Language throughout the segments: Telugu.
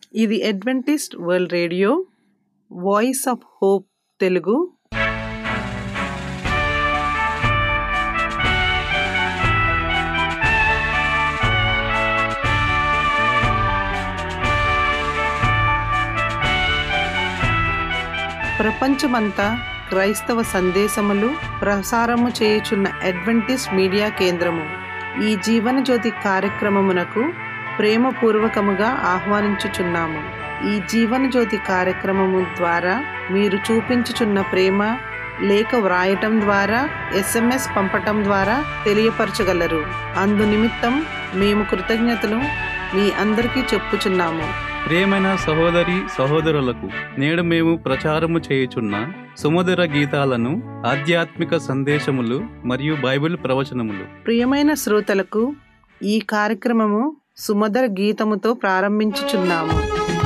ఇది Adventist world radio voice of hope Telugu ప్రపంచమంతా క్రైస్తవ సందేశములు ప్రసారము చేయుచున్న అడ్వెంటిస్ట్ మీడియా కేంద్రము ఈ జీవనజ్యోతి కార్యక్రమమునకు ప్రేమపూర్వకముగా ఆహ్వానించుచున్నాము ఈ జీవనజ్యోతి కార్యక్రమము ద్వారా మీరు చూపించుచున్న ప్రేమ లేఖ వ్రాయటం ద్వారా ఎస్ఎంఎస్ పంపటం ద్వారా తెలియపరచగలరు అందు నిమిత్తం మేము కృతజ్ఞతలు మీ అందరికీ చెప్పుచున్నాము ప్రియమైన సహోదరి సహోదరులకు నేడు మేము ప్రచారము చేయుచున్న సుమధుర గీతాలను ఆధ్యాత్మిక సందేశములు మరియు బైబిల్ ప్రవచనములు ప్రియమైన శ్రోతలకు ఈ కార్యక్రమము సుమధుర గీతముతో ప్రారంభించుచున్నాము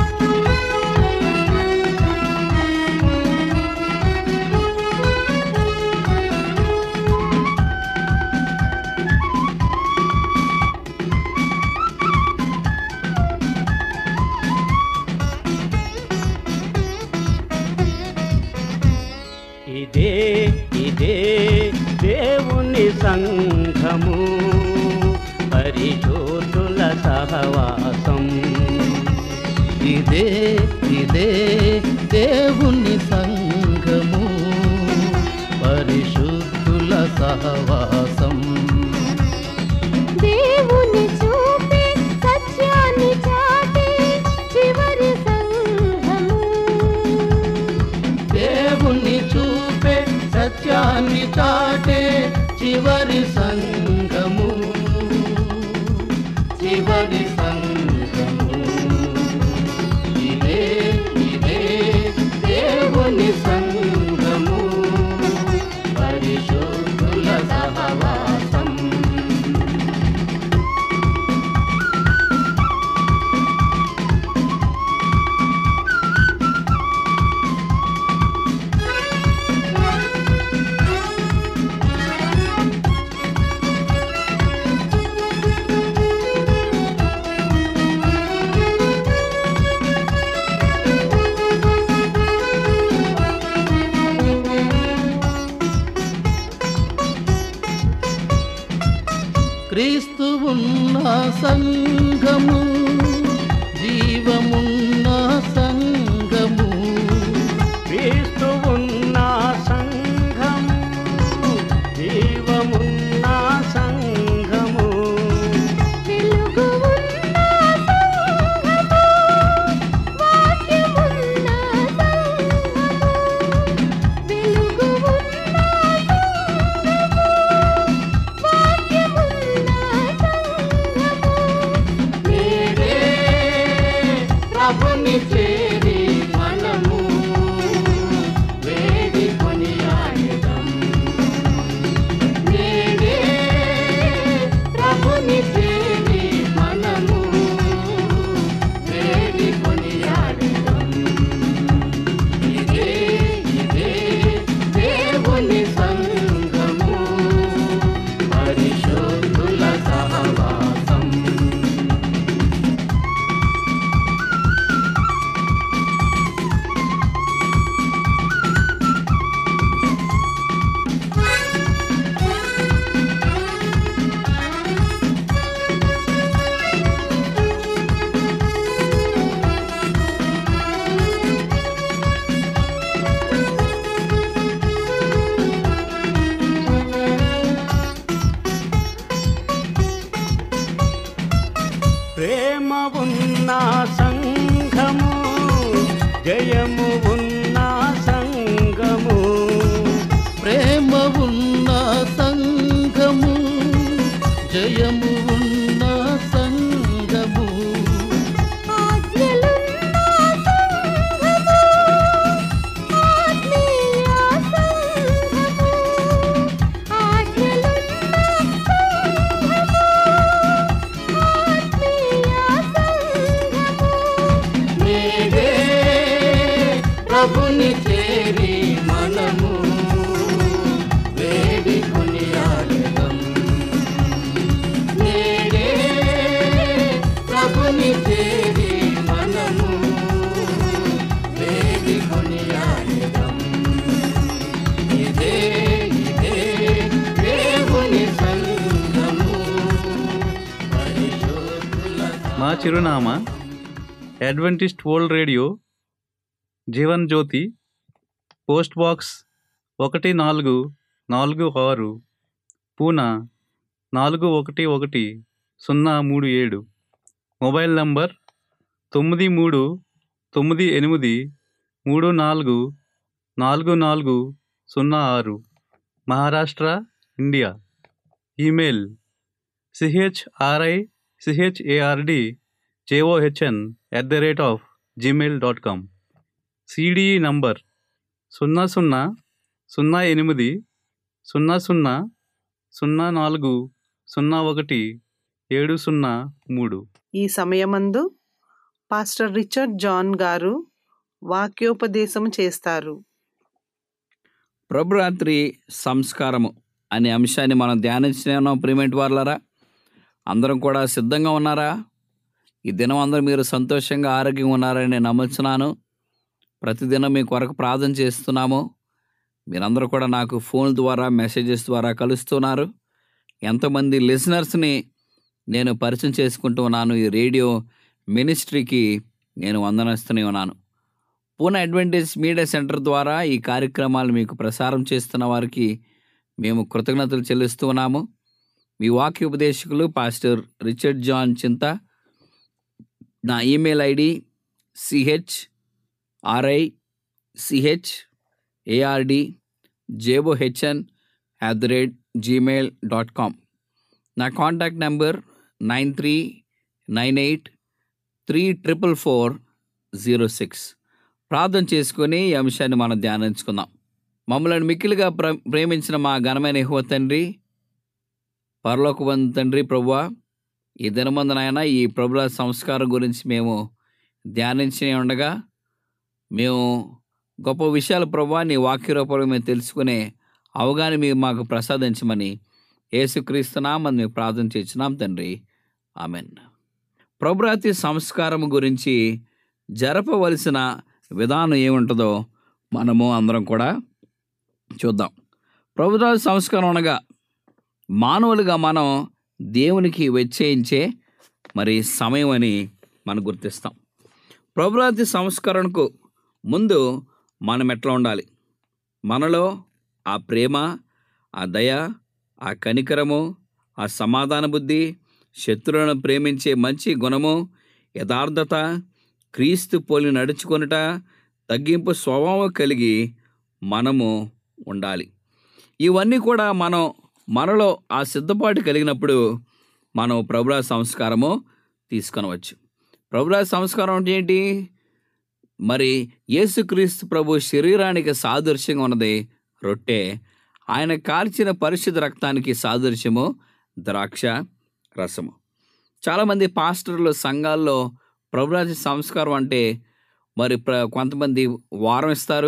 ఇదే ఇదే దేవుని సంఘము పరిశోధుల సహవాసం ఇదే ఇదే దేవుని సంఘము పరిశుద్ధుల సహవాసం దేవుని చూపే సత్యాన్ని చాటే చివరి సంఘము దేవుని చూపే సత్యాన్ని చాటే చివరి సంఘము చివరి సంఘము ఇదే ఇదే దేవుని సంఘము పరిశుద్ధుల సహవాసం క్రీస్తు ఉన్న సంఘము జీవమున్న సంఘము క్రీస్తు ఉన్న సంఘము జీవమున్న సంఘము వెలుగు ఉన్న సంఘము వాక్యమున్న సంఘము వెలుగు ఉన్న సంఘము వాక్యమున్న సంఘము నేడే ప్రభుని చేరి మనము వేడి కొనియాడెదం నేడే ప్రభుని చేరి మనము వేడి కొనియాడెదం ఇదే ఇదే దేవుని సంఘము పరిశుద్ధుల సహవాసం ప్రేమ ఉన్న సంఘము జయము ఉన్న సంఘము ప్రేమ ఉన్న సంఘము జయము ఉన్న సంఘము ఆజ్ఞలున్న సంఘము ఆత్మీయ సంఘము ఆజ్ఞలున్న సంఘము ఆత్మీయ సంఘము నేడే ప్రభుని చేరి మనము వేడి కొనియాడెదం నేడే ప్రభుని చేరి మనము చిరునామా Adventist world radio Jeevan Jyothi post box ఒకటి నాలుగు నాలుగు ఆరు పూనా నాలుగు ఒకటి ఒకటి సున్నా మూడు ఏడు మొబైల్ నంబర్ తొమ్మిది మూడు తొమ్మిది ఎనిమిది మూడు నాలుగు నాలుగు నాలుగు సున్నా ఆరు Maharashtra India email C H R I C H A R D J O H N at the rate of gmail dot com C D E number సున్నా సున్నా సున్నా ఎనిమిది సున్నా సున్నా సున్నా నాలుగు సున్నా ఒకటి ఏడు సున్నా మూడు ఈ సమయమందు పాస్టర్ రిచర్డ్ జాన్ గారు వాక్యోపదేశం చేస్తారు ప్రభురాత్రి సంస్కారము అనే అంశాన్ని మనం ధ్యానించిన ప్రిమెంట్ వార్లరా అందరం కూడా సిద్ధంగా ఉన్నారా ఈ దినం అందరూ మీరు సంతోషంగా ఆరోగ్యంగా ఉన్నారని నేను నమ్ముతున్నాను ప్రతిదినం మీ కొరకు ప్రార్థన చేస్తున్నాము మీరందరూ కూడా నాకు ఫోన్ ద్వారా మెసేజెస్ ద్వారా కలుస్తున్నారు ఎంతమంది లిసనర్స్ని నేను పరిచయం చేసుకుంటూ ఉన్నాను ఈ రేడియో మినిస్ట్రీకి నేను వందనస్తూనే ఉన్నాను పూనా అడ్వెంటేజ్ మీడియా సెంటర్ ద్వారా ఈ కార్యక్రమాలు మీకు ప్రసారం చేస్తున్న వారికి మేము కృతజ్ఞతలు చెల్లిస్తూ ఉన్నాము మీ వాక్య ఉపదేశకులు పాస్టర్ రిచర్డ్ జాన్ చింత నా email ID C H R I C H A R D J O H N at the rate gmail dot com నా contact number nine three nine eight three triple four zero six ప్రార్థన చేసుకొని ఈ అంశాన్ని మనం ధ్యానించుకుందాం మమ్మల్ని మిక్కిలిగా ప్ర ప్రేమించిన మా ఘనమైన యెహోవా తండ్రి పరలోకబంధు తండ్రి ప్రభువా ఈ దినమందునైన ఈ ప్రభుల సంస్కారం గురించి మేము ధ్యానించి ఉండగా మేము గొప్ప విషయాలు ప్రభా నీ వాక్య రూపంలో మేము తెలుసుకునే అవగాహన మీరు మాకు ప్రసాదించమని యేసుక్రీస్తునామని మేము ప్రార్థన చేస్తున్నాం తండ్రి ఆమెన్ ప్రభురాతి సంస్కారం గురించి జరపవలసిన విధానం ఏముంటుందో మనము అందరం కూడా చూద్దాం ప్రభుత్వ సంస్కారం అనగా మానవులుగా మనం దేవునికి వెచ్చేయించే మరి సమయం అని మనం గుర్తిస్తాం ప్రభురాతి సంస్కరణకు ముందు మనం ఎట్లా ఉండాలి మనలో ఆ ప్రేమ ఆ దయ ఆ కనికరము ఆ సమాధాన బుద్ధి శత్రువులను ప్రేమించే మంచి గుణము యథార్థత క్రీస్తు పోలి నడుచుకొనుట తగ్గింపు స్వభావం కలిగి మనము ఉండాలి ఇవన్నీ కూడా మనం మనలో ఆ సిద్ధపాటు కలిగినప్పుడు మనం ప్రభుల సంస్కారము తీసుకొనవచ్చు ప్రభుల సంస్కారం అంటే ఏంటి మరి యేసుక్రీస్తు ప్రభు శరీరానికి సాదృశ్యంగా ఉన్నది రొట్టె ఆయన కాల్చిన పరిశుద్ధ రక్తానికి సాదృశ్యము ద్రాక్ష రసము చాలామంది పాస్టర్లు సంఘాల్లో ప్రభురాజ సంస్కారం అంటే మరి ప్ర కొంతమంది వారం ఇస్తారు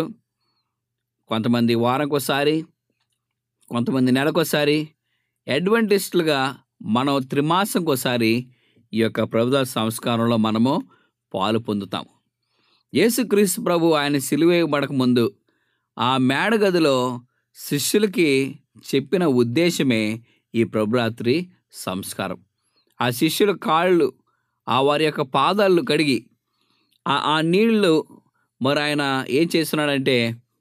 కొంతమంది వారంకోసారి కొంతమంది నెలకోసారి అడ్వెంటిస్టులుగా మనం త్రిమాసంకోసారి ఈ యొక్క ప్రభుత్వ సంస్కారంలో మనము పాలు పొందుతాము యేసుక్రీస్తు ప్రభు ఆయన సిలువేయబడక ముందు ఆ మేడగదిలో శిష్యులకి చెప్పిన ఉద్దేశమే ఈ ప్రభురాత్రి సంస్కారం ఆ శిష్యుల కాళ్ళు ఆ వారి యొక్క పాదాలు కడిగి ఆ ఆ నీళ్లు మరి ఆయన ఏం చేస్తున్నాడంటే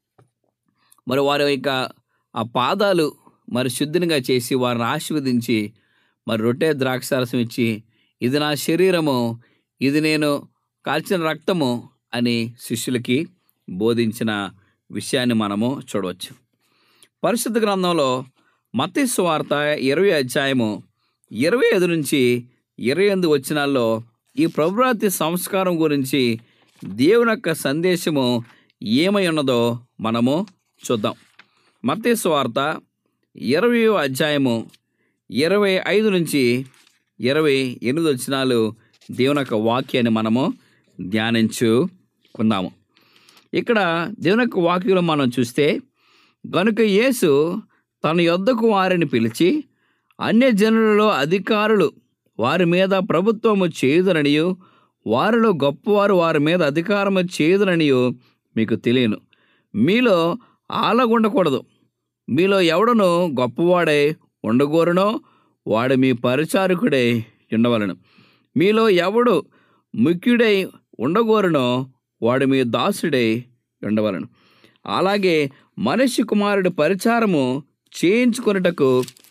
మరి వారి యొక్క ఆ పాదాలు మరి శుద్ధినిగా చేసి వారిని ఆశీర్వదించి మరి రొట్టె ద్రాక్షారసం ఇచ్చి ఇది నా శరీరము ఇది నేను కాల్చిన రక్తము అని శిష్యులకి బోధించిన విషయాన్ని మనము చూడవచ్చు పరిశుద్ధ గ్రంథంలో మత్తయి వార్త ఇరవై అధ్యాయము ఇరవై ఐదు నుంచి ఇరవై ఎనిమిది వచ్చినాల్లో ఈ ప్రభురాతి సంస్కారం గురించి దేవుని యొక్క సందేశము ఏమై ఉన్నదో మనము చూద్దాం మత్తయి వార్త ఇరవై అధ్యాయము ఇరవై ఐదు నుంచి ఇరవై ఎనిమిది వచ్చినాలు దేవుని యొక్క వాక్యాన్ని మనము ధ్యానించుకుందాము ఇక్కడ దేవుని యొక్క వాక్యంలో మనం చూస్తే గనుక యేసు తన యొద్దకు వారిని పిలిచి అన్య జనులలో అధికారులు వారి మీద ప్రభుత్వము చేయుదరనియు వారిలో గొప్పవారు వారి మీద అధికారము చేయుదరనియు మీకు తెలియను మీలో ఆలగుండకూడదు మీలో ఎవడను గొప్పవాడై ఉండగోరునో వాడు మీ పరిచారకుడై ఉండవలను మీలో ఎవడు ముఖ్యుడై ఉండగోరునో వాడు మీ దాసుడై ఉండవలను అలాగే మనిషి కుమారుడు పరిచారము చేయించుకొనుటకు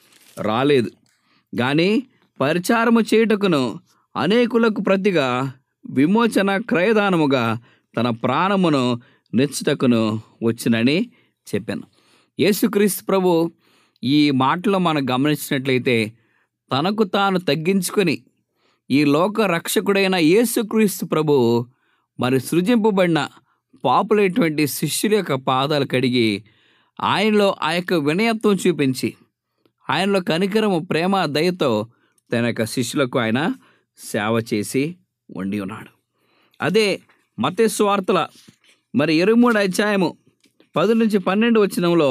రాలేదు కానీ పరిచారము చేయుటకును అనేకులకు ప్రతిగా విమోచన క్రయదానముగా తన ప్రాణమును నెచ్చుటకును వచ్చినని చెప్పాను యేసుక్రీస్తు ప్రభు ఈ మాటలో మనం గమనించినట్లయితే తనకు తాను తగ్గించుకొని ఈ లోక రక్షకుడైన యేసుక్రీస్తు ప్రభు మరి సృజింపబడిన పాపులైనటువంటి శిష్యుల యొక్క పాదాలు కడిగి ఆయనలో ఆ యొక్క వినయత్వం చూపించి ఆయనలో కనికరము ప్రేమ దయతో తన యొక్క శిష్యులకు ఆయన సేవ చేసి ఉండి ఉన్నాడు అదే మతేసు వార్తల మరి ఇరవై మూడు అధ్యాయము పది నుంచి పన్నెండు వచ్చినంలో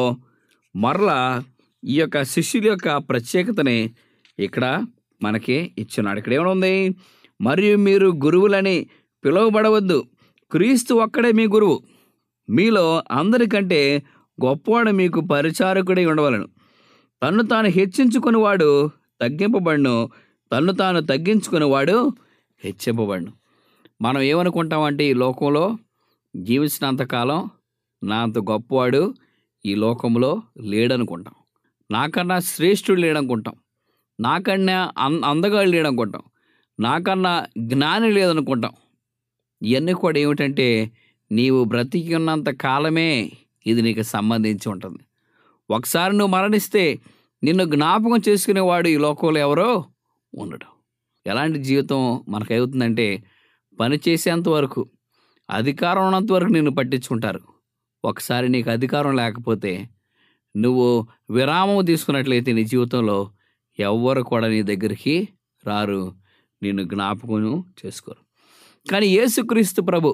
మరలా ఈ యొక్క శిష్యుల యొక్క ప్రత్యేకతని ఇక్కడ మనకి ఇచ్చున్నాడు ఇక్కడ ఏమనుంది మరియు మీరు గురువులని పిలువబడవద్దు క్రీస్తు ఒక్కడే మీ గురువు మీలో అందరికంటే గొప్పవాడు మీకు పరిచారకుడై ఉండవలను తన్ను తాను హెచ్చించుకునేవాడు తగ్గింపబడును తన్ను తాను తగ్గించుకునేవాడు హెచ్చింపబడును మనం ఏమనుకుంటామంటే ఈ లోకంలో జీవించినంతకాలం నా అంత గొప్పవాడు ఈ లోకంలో లేడనుకుంటాం నాకన్నా శ్రేష్ఠుడు లేడనుకుంటాం నాకన్నా అం అందగాడు లేడనుకుంటాం నాకన్నా జ్ఞాని లేదనుకుంటాం ఇవన్నీ కూడా ఏమిటంటే నీవు బ్రతికి ఉన్నంత కాలమే ఇది నీకు సంబంధించి ఉంటుంది ఒకసారి నువ్వు మరణిస్తే నిన్ను జ్ఞాపకం చేసుకునేవాడు ఈ లోకంలో ఎవరో ఉండడు ఎలాంటి జీవితం మనకు అవుతుందంటే పని చేసేంత వరకు అధికారం ఉన్నంత వరకు నిన్ను పట్టించుకుంటారు ఒకసారి నీకు అధికారం లేకపోతే నువ్వు విరామం తీసుకున్నట్లయితే నీ జీవితంలో ఎవ్వరు కూడా నీ దగ్గరికి రారు నిన్ను జ్ఞాపకం చేసుకోరు కానీ యేసుక్రీస్తు ప్రభు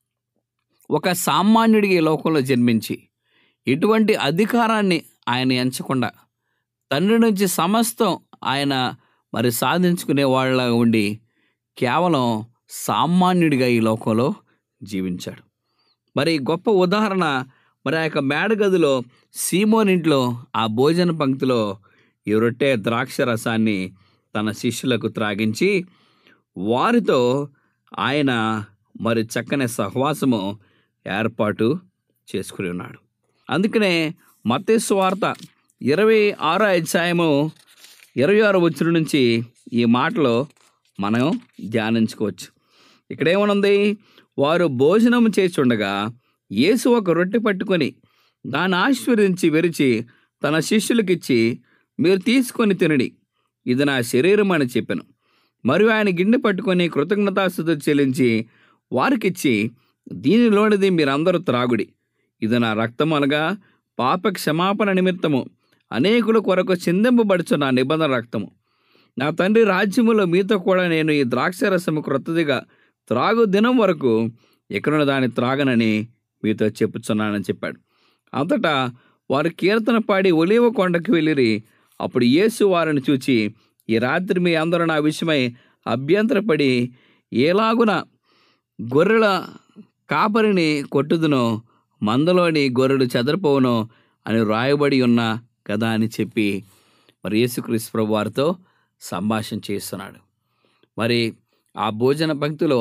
ఒక సామాన్యుడిగా ఈ లోకంలో జన్మించి ఎటువంటి అధికారాన్ని ఆయన ఎంచకుండా తండ్రి నుంచి సమస్తం ఆయన మరి సాధించుకునే వాళ్ళ ఉండి కేవలం సామాన్యుడిగా ఈ లోకంలో జీవించాడు మరి గొప్ప ఉదాహరణ మరి ఆ యొక్క మేడగదిలో సీమోన్ ఇంట్లో ఆ భోజన పంక్తిలో ఈ రొట్టె ద్రాక్ష రసాన్ని తన శిష్యులకు త్రాగించి వారితో ఆయన మరి చక్కని సహవాసము ఏర్పాటు చేసుకుని ఉన్నాడు అందుకనే మత్తేసు వార్త ఇరవై ఆరో అధ్యాయము ఇరవై ఆరు వచ్చిన నుంచి ఈ మాటలో మనం ధ్యానించుకోవచ్చు ఇక్కడేమనుంది వారు భోజనం చేస్తుండగా యేసు ఒక రొట్టె పట్టుకొని దాన్ని ఆశీర్వదించి విరిచి తన శిష్యులకిచ్చి మీరు తీసుకొని తినడి ఇది నా శరీరం అని చెప్పాను మరియు ఆయన గిన్నె పట్టుకొని కృతజ్ఞతాస్థుతులు చెల్లించి వారికిచ్చి దీనిలోనిది మీరందరూ త్రాగుడి ఇది నా రక్తం అనగా పాప క్షమాపణ నిమిత్తము అనేకుల కొరకు చిందింపబడుచు నా నిబంధన రక్తము నా తండ్రి రాజ్యములో మీతో కూడా నేను ఈ ద్రాక్షరసము క్రొత్తదిగా త్రాగు దినం వరకు ఎక్కడున్న దాన్ని త్రాగనని మీతో చెప్పుచున్నానని చెప్పాడు అంతటా వారు కీర్తన పాడి ఒలీవ కొండకు వెళ్ళిరి అప్పుడు యేసు వారిని చూచి ఈ రాత్రి మీ అందరూ నా విషయమై అభ్యంతరపడి ఏలాగున గొర్రెల కాపరిని కొట్టుదునో మందలోని గొర్రెలు చెదరిపోవునో అని రాయబడి ఉన్న కదా అని చెప్పి మరి యేసుక్రీస్తు ప్రభు వారితో సంభాషణ చేస్తున్నాడు మరి ఆ భోజన పంక్తిలో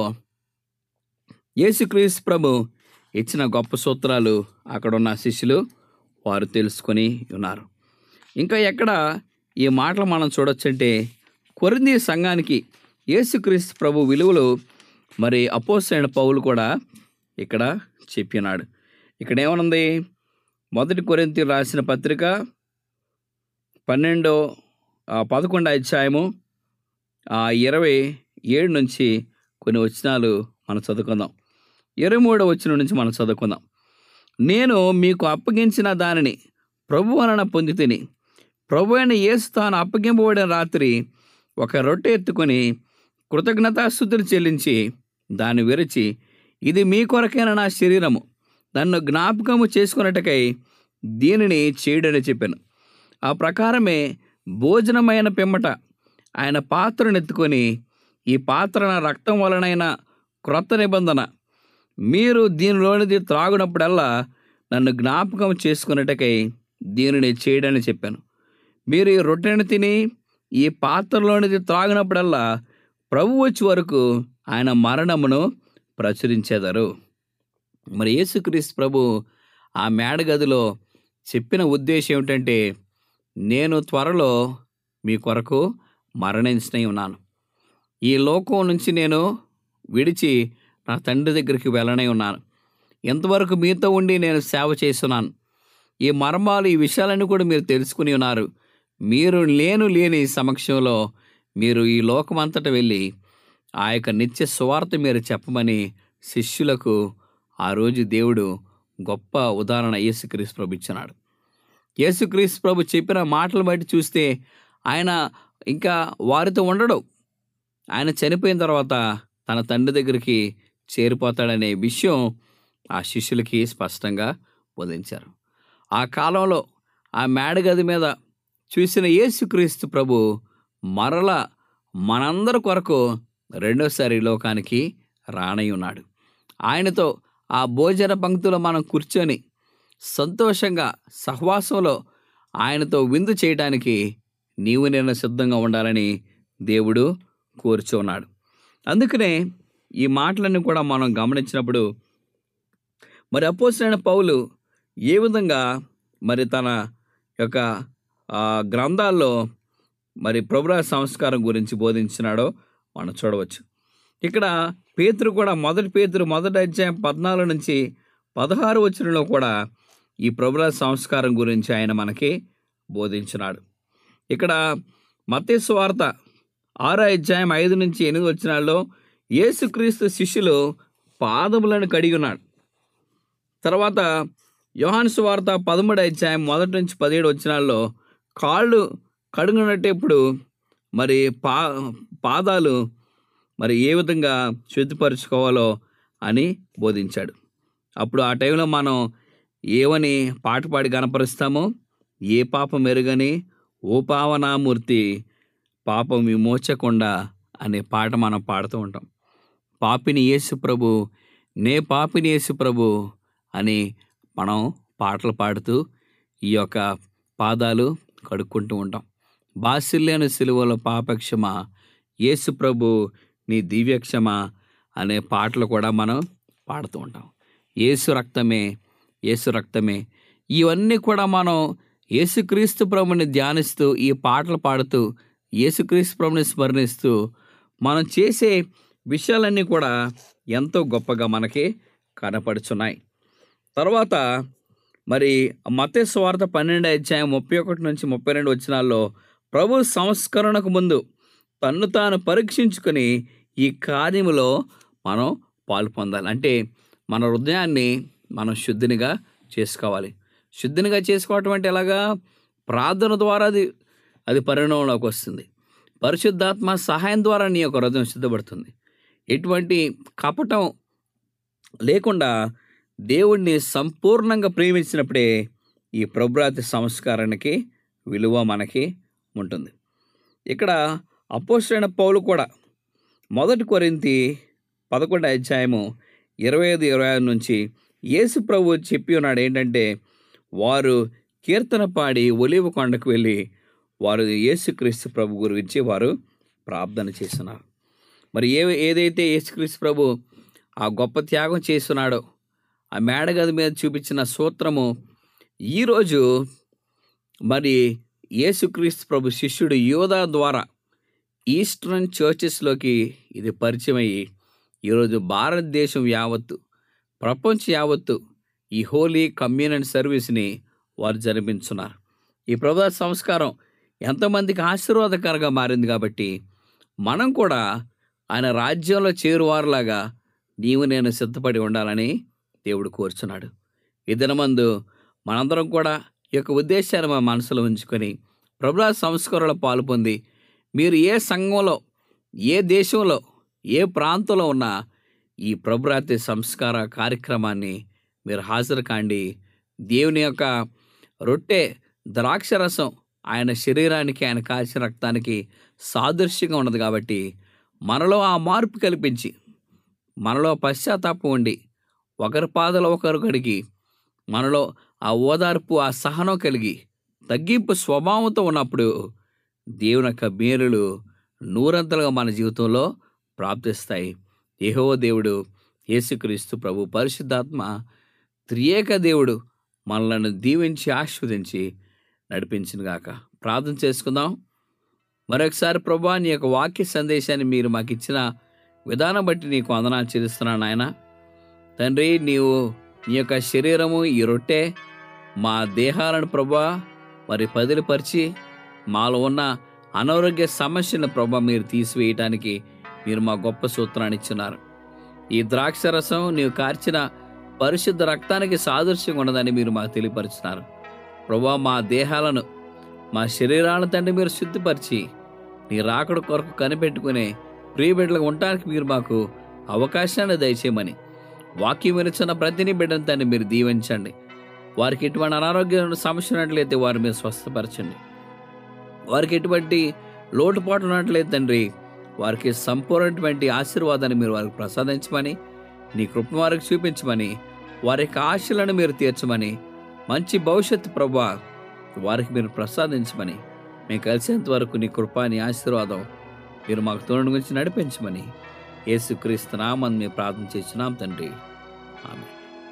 యేసుక్రీస్తు ప్రభు ఇచ్చిన గొప్ప సూత్రాలు అక్కడ ఉన్న శిష్యులు వారు తెలుసుకొని ఉన్నారు ఇంకా ఎక్కడ ఈ మాటలు మనం చూడొచ్చంటే కొరింది సంఘానికి యేసుక్రీస్తు ప్రభు విలువలు మరి అపోసైన పౌలు కూడా ఇక్కడ చెప్పినాడు ఇక్కడ ఏమనుంది మొదటి కొరింతి రాసిన పత్రిక పన్నెండో ఆ, పదకొండో అధ్యాయము ఆ, ఇరవై ఏడు నుంచి కొన్ని వచనాలు మనం చదువుకుందాం ఇరవై మూడో వచనం నుంచి మనం చదువుకుందాం నేను మీకు అప్పగించిన దానిని ప్రభు వలన పొంది తిని ప్రభు అయిన యేసు తాను అప్పగింపబడిన రాత్రి ఒక రొట్టె ఎత్తుకొని కృతజ్ఞతాస్థుతులు చెల్లించి దాన్ని విరిచి ఇది మీ కొరకైన నా శరీరము నన్ను జ్ఞాపకము చేసుకున్నట్టుకై దీనిని చేయడని చెప్పాను ఆ ప్రకారమే భోజనమైన పిమ్మట ఆయన పాత్రను ఎత్తుకొని ఈ పాత్ర నా రక్తం వలనైన క్రొత్త నిబంధన మీరు దీనిలోనిది త్రాగునప్పుడల్లా నన్ను జ్ఞాపకం చేసుకున్నట్టుకై దీనిని చేయడని చెప్పాను మీరు ఈ రొట్టెను తిని ఈ పాత్రలోనిది త్రాగినప్పుడల్లా ప్రభు వచ్చి వరకు ఆయన మరణమును ప్రచురించేదారు మరి యేసుక్రీస్తు ప్రభు ఆ మేడగదిలో చెప్పిన ఉద్దేశం ఏమిటంటే నేను త్వరలో మీ కొరకు మరణించనే ఉన్నాను ఈ లోకం నుంచి నేను విడిచి నా తండ్రి దగ్గరికి వెళ్ళనే ఉన్నాను ఎంతవరకు మీతో ఉండి నేను సేవ చేస్తున్నాను ఈ మర్మాలు ఈ విషయాలన్నీ కూడా మీరు తెలుసుకుని ఉన్నారు మీరు లేను లేని సమక్షంలో మీరు ఈ లోకమంతట వెళ్ళి ఆ యొక్క నిత్య సువార్త మీరు చెప్పమని శిష్యులకు ఆ రోజు దేవుడు గొప్ప ఉదాహరణ యేసుక్రీస్తు ప్రభు ఇచ్చినాడు యేసుక్రీస్తు ప్రభు చెప్పిన మాటలు బట్టి చూస్తే ఆయన ఇంకా వారితో ఉండడు ఆయన చనిపోయిన తర్వాత తన తండ్రి దగ్గరికి చేరిపోతాడనే విషయం ఆ శిష్యులకి స్పష్టంగా బోధించారు ఆ కాలంలో ఆ మేడగది మీద చూసిన యేసుక్రీస్తు ప్రభు మరల మనందరి కొరకు రెండోసారి ఈ లోకానికి రానై ఉన్నాడు ఆయనతో ఆ భోజన పంక్తిలో మనం కూర్చొని సంతోషంగా సహవాసంలో ఆయనతో విందు చేయడానికి నీవు నేను సిద్ధంగా ఉండాలని దేవుడు కోరుచున్నాడు అందుకనే ఈ మాటలన్నీ కూడా మనం గమనించినప్పుడు మరి అపోసరైన పౌలు ఏ విధంగా మరి తన యొక్క ఆ, గ్రంథాల్లో మరి ప్రభురా సంస్కారం గురించి బోధించినాడో మనం చూడవచ్చు ఇక్కడ పేతురు కూడా మొదటి పేతురు మొదటి అధ్యాయం పద్నాలుగు నుంచి పదహారు వచ్చినలో కూడా ఈ ప్రభుల సంస్కారం గురించి ఆయన మనకి బోధించినాడు ఇక్కడ మత్తేసు వార్త ఆరో అధ్యాయం ఐదు నుంచి ఎనిమిది వచ్చినాల్లో యేసుక్రీస్తు శిష్యులు పాదములను కడిగి ఉన్నాడు తర్వాత యోహాను సువార్త పదమూడు అధ్యాయం మొదటి నుంచి పదిహేడు వచ్చినాల్లో కాళ్ళు కడుగునట్టేప్పుడు మరి పా పాదాలు మరి ఏ విధంగా శుద్ధిపరచుకోవాలో అని బోధించాడు అప్పుడు ఆ టైంలో మనం ఏమని పాట పాడి గనపరుస్తామో ఏ పాపం ఎరుగని ఓ పావనామూర్తి పాపం విమోచకుండా అనే పాట మనం పాడుతూ ఉంటాం పాపిని యేసు ప్రభు నే పాపిని యేసు ప్రభు అని మనం పాటలు పాడుతూ ఈ యొక్క పాదాలు కడుక్కుంటూ ఉంటాం బాసిల్లేని సిలువలో పాపక్షమ యేసు ప్రభు నీ దివ్యక్షమ అనే పాటలు కూడా మనం పాడుతూ ఉంటాం యేసు రక్తమే యేసు రక్తమే ఇవన్నీ కూడా మనం యేసుక్రీస్తు ప్రభుని ధ్యానిస్తూ ఈ పాటలు పాడుతూ యేసుక్రీస్తు ప్రభుని స్మరణిస్తూ మనం చేసే విషయాలన్నీ కూడా ఎంతో గొప్పగా మనకి కనపడుచున్నాయి తర్వాత మరి మతే స్వార్థ పన్నెండు అధ్యాయం ముప్పై ఒకటి నుంచి ముప్పై రెండు వచ్చినాల్లో ప్రభు సంస్కరణకు ముందు తన్ను తాను పరీక్షించుకొని ఈ కార్యములో మనం పాలు పొందాలి అంటే మన హృదయాన్ని మనం శుద్ధినిగా చేసుకోవాలి శుద్ధినిగా చేసుకోవటం అంటే ఎలాగా ప్రార్థన ద్వారా అది అది పరిణామంలోకి వస్తుంది పరిశుద్ధాత్మ సహాయం ద్వారా నీ యొక్క హృదయం సిద్ధపడుతుంది ఎటువంటి కపటం లేకుండా దేవుణ్ణి సంపూర్ణంగా ప్రేమించినప్పుడే ఈ ప్రభురాతి సంస్కారానికి విలువ మనకి ఉంటుంది ఇక్కడ అపోసరైన పౌలు కూడా మొదటి కొరింతి పదకొండు అధ్యాయము ఇరవై ఐదు ఇరవై ఐదు నుంచి యేసు ప్రభు చెప్పి ఉన్నాడు ఏంటంటే వారు కీర్తన పాడి ఒలివ కొండకు వెళ్ళి వారు యేసుక్రీస్తు ప్రభు గురించి వారు ప్రార్థన చేస్తున్నారు మరి ఏ ఏదైతే యేసుక్రీస్తు ప్రభు ఆ గొప్ప త్యాగం చేస్తున్నాడో ఆ మేడగది మీద చూపించిన సూత్రము ఈరోజు మరి యేసుక్రీస్తు ప్రభు శిష్యుడు యోధా ద్వారా ఈస్టర్న్ చర్చెస్లోకి ఇది పరిచయం అయ్యి ఈరోజు భారతదేశం యావత్తు ప్రపంచ యావత్తు ఈ హోలీ కమ్యూనిటీ సర్వీస్ని వారు జరిపించున్నారు ఈ ప్రభు సంస్కారం ఎంతమందికి ఆశీర్వాదకరంగా మారింది కాబట్టి మనం కూడా ఆయన రాజ్యంలో చేరువారులాగా నీవు నేను సిద్ధపడి ఉండాలని దేవుడు కోరుచున్నాడు ఈ దినమందు మనందరం కూడా ఈ యొక్క ఉద్దేశాన్ని మా మనసులో ఉంచుకొని ప్రభులా సంస్కరణలో పాలు పొంది మీరు ఏ సంఘంలో ఏ దేశంలో ఏ ప్రాంతంలో ఉన్న ఈ ప్రభురాత్రి సంస్కార కార్యక్రమాన్ని మీరు హాజరు కాండి దేవుని యొక్క రొట్టె ద్రాక్షరసం ఆయన శరీరానికి ఆయన కాల్చిన రక్తానికి సాదృశ్యంగా ఉన్నది కాబట్టి మనలో ఆ మార్పు కల్పించి మనలో పశ్చాత్తాపం ఉండి ఒకరి పాదలు ఒకరు కడిగి మనలో ఆ ఓదార్పు ఆ సహనం కలిగి తగ్గింపు స్వభావంతో ఉన్నప్పుడు దేవుని యొక్క మేలులు నూరంతలుగా మన జీవితంలో ప్రాప్తిస్తాయి ఏహో దేవుడు యేసుక్రీస్తు ప్రభు పరిశుద్ధాత్మ త్రియేక దేవుడు మనలను దీవించి ఆస్వాదించి నడిపించినగాక ప్రార్థన చేసుకుందాం మరొకసారి ప్రభా నీ యొక్క వాక్య సందేశాన్ని మీరు మాకు ఇచ్చిన విధానం బట్టి నీకు వందనాలు చెల్లిస్తున్నాను నాయన తండ్రి నీవు నీ యొక్క శరీరము ఈ రొట్టె మా దేహాలను ప్రభా మరి పదిలిపరిచి మాలో ఉన్న అనారోగ్య సమస్యలను ప్రభా మీరు తీసివేయటానికి మీరు మా గొప్ప సూత్రాన్ని ఇచ్చున్నారు ఈ ద్రాక్ష రసం నీవు కార్చిన పరిశుద్ధ రక్తానికి సాదృశ్యం ఉన్నదని మీరు మాకు తెలియపరుచున్నారు ప్రభా మా దేహాలను మా శరీరాలను తండ్రి మీరు శుద్ధిపరిచి నీ రాకడ కొరకు కనిపెట్టుకునే ప్రియ బిడ్డలకు ఉండటానికి మీరు మాకు అవకాశాన్ని దయచేయమని వాక్యం వినిచిన ప్రతిని బిడ్డను తండ్రి మీరు దీవించండి వారికి ఎటువంటి అనారోగ్య సమస్య ఉన్నట్లయితే వారి మీద స్వస్థపరచండి వారికి ఎటువంటి లోటుపాటు ఉన్నట్లయితే తండ్రి వారికి సంపూర్ణటువంటి ఆశీర్వాదాన్ని మీరు వారికి ప్రసాదించమని నీ కృపను వారికి చూపించమని వారి యొక్క ఆశలను మీరు తీర్చమని మంచి భవిష్యత్తు ప్రభా వారికి మీరు ప్రసాదించమని మేము కలిసేంత వరకు నీ కృప నీ ఆశీర్వాదం మీరు మాకు తోడు గురించి నడిపించమని యేసుక్రీస్తు నామని మేము ప్రార్థన చేస్తున్నాం తండ్రి ఆమె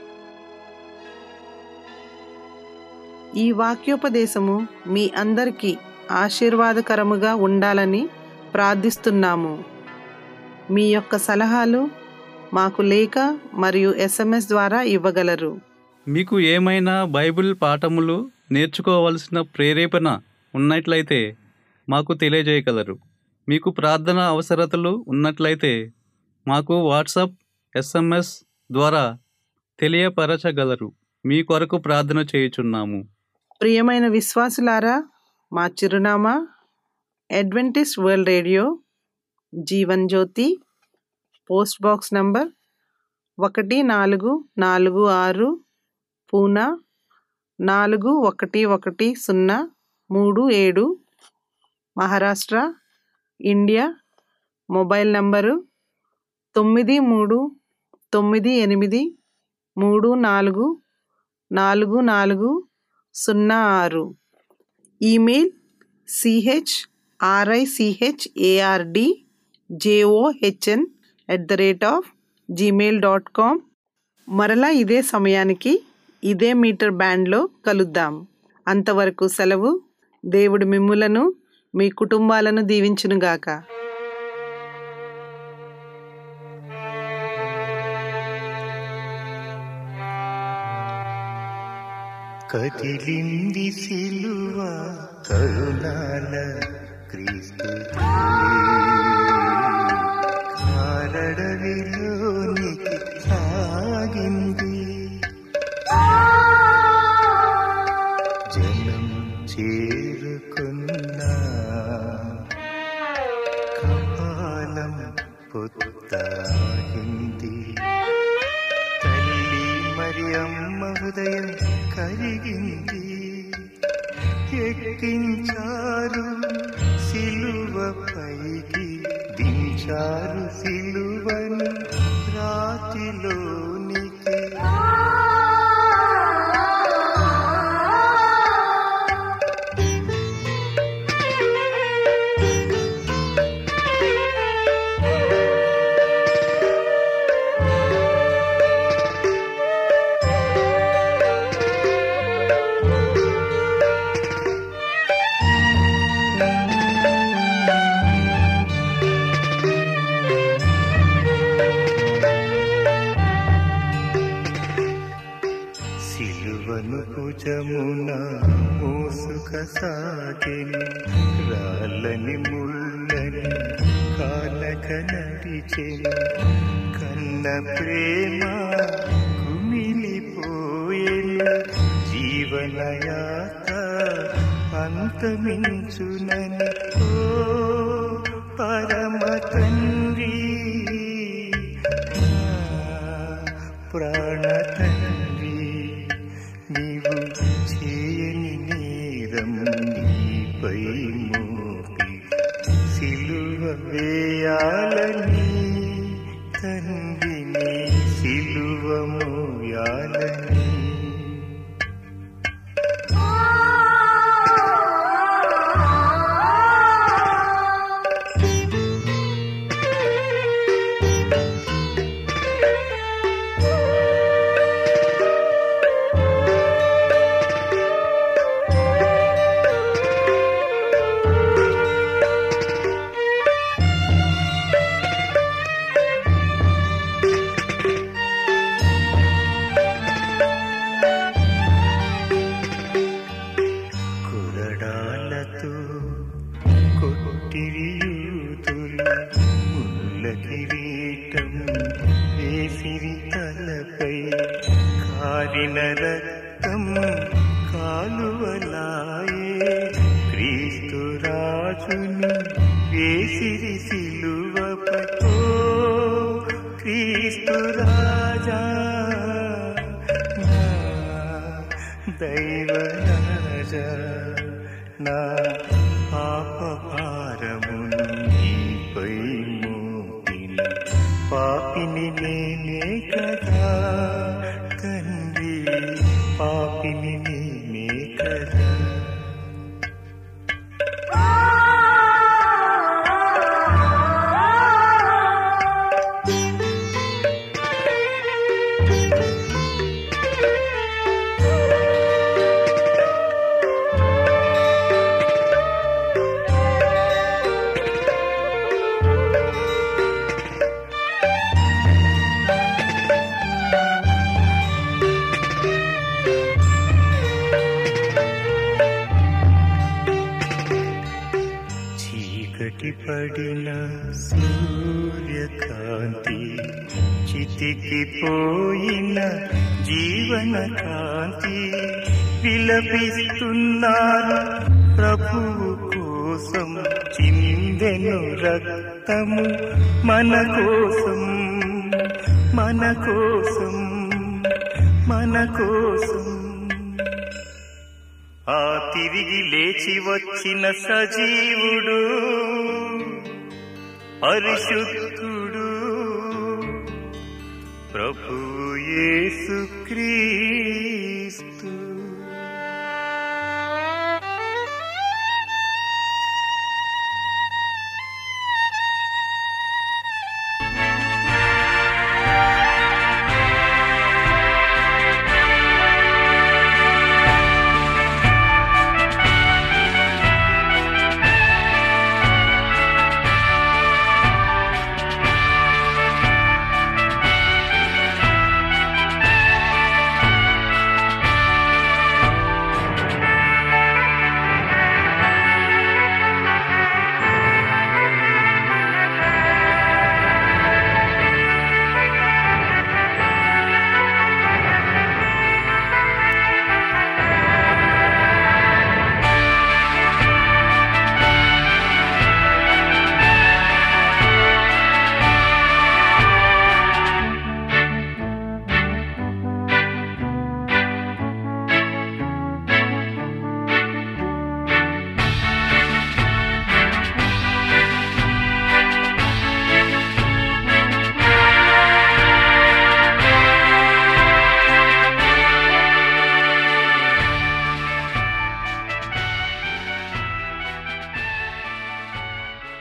ఈ వాక్యోపదేశము మీ అందరికీ ఆశీర్వాదకరముగా ఉండాలని ప్రార్థిస్తున్నాము మీ యొక్క సలహాలు మాకు లేఖ మరియు ఎస్ఎంఎస్ ద్వారా ఇవ్వగలరు మీకు ఏమైనా బైబిల్ పాఠములు నేర్చుకోవలసిన ప్రేరేపణ ఉన్నట్లయితే మాకు తెలియజేయగలరు మీకు ప్రార్థన అవసరతలు ఉన్నట్లయితే మాకు వాట్సాప్ ఎస్ఎంఎస్ ద్వారా తెలియపరచగలరు మీ కొరకు ప్రార్థన చేయుచున్నాము ప్రియమైన విశ్వాసులారా మా చిరునామా Adventist world radio Jeevan Jyothi post box number ఒకటి నాలుగు నాలుగు ఆరు పూనా నాలుగు ఒకటి ఒకటి సున్నా మూడు ఏడు మహారాష్ట్ర ఇండియా మొబైల్ నంబరు తొమ్మిది మూడు తొమ్మిది ఎనిమిది మూడు నాలుగు నాలుగు నాలుగు సున్నా ఆరు email C H R I C H A R D J O H N at the rate of gmail dot com మరలా ఇదే సమయానికి ఇదే మీటర్ బ్యాండ్లో కలుద్దాం అంతవరకు సెలవు దేవుడు మిమ్ములను మీ కుటుంబాలను దీవించునుగాక కదిలింది సిలువ కరుణాల క్రీస్తు కారడవిలోనికి సాగింది జనం చేరుకున్నా కపాలం పొత్తాగింది తల్లి మరి అమ్మ హృదయం కరిగింది ఎక్కించారు సిలువ పైకి దించారు సిలువను రాతిలోనికి సిలువను భుజమున మోసుక సాగిని రాళ్ళని ముళ్ళని కాలక నడిచెను కన్న ప్రేమ కుమిలిపోయేను జీవనయాత అంతమించునని ఓ పరమ తండ్రి ప్రాణ తండ్రి నీవు చేయని నేరం నీపై మోపి సిలువ వేయాలని తండ్రిని సిలువ మోయాలని ఆ తలపై కారిన రక్తం కాలువలాయే క్రీస్తు రాజును వేసిరి సిలువపై ఓ క్రీస్తు రాజా నా దైవ రాజా నా పాప భారమును నీపై మోపిన పాపిని నేనే కదా తండ్రి పాపిని నేనే కదా చీకటి పడిన సూర్యకాంతి చితికి పోయిన జీవన కాంతి విలపిస్తున్నారు ప్రభువు కోసం చిందెను రక్తము మన కోసం మన కోసం మన కోసం ఆ తిరిగి లేచి వచ్చిన సజీవుడు పరిశుద్ధుడు ప్రభు యేసు క్రీస్తు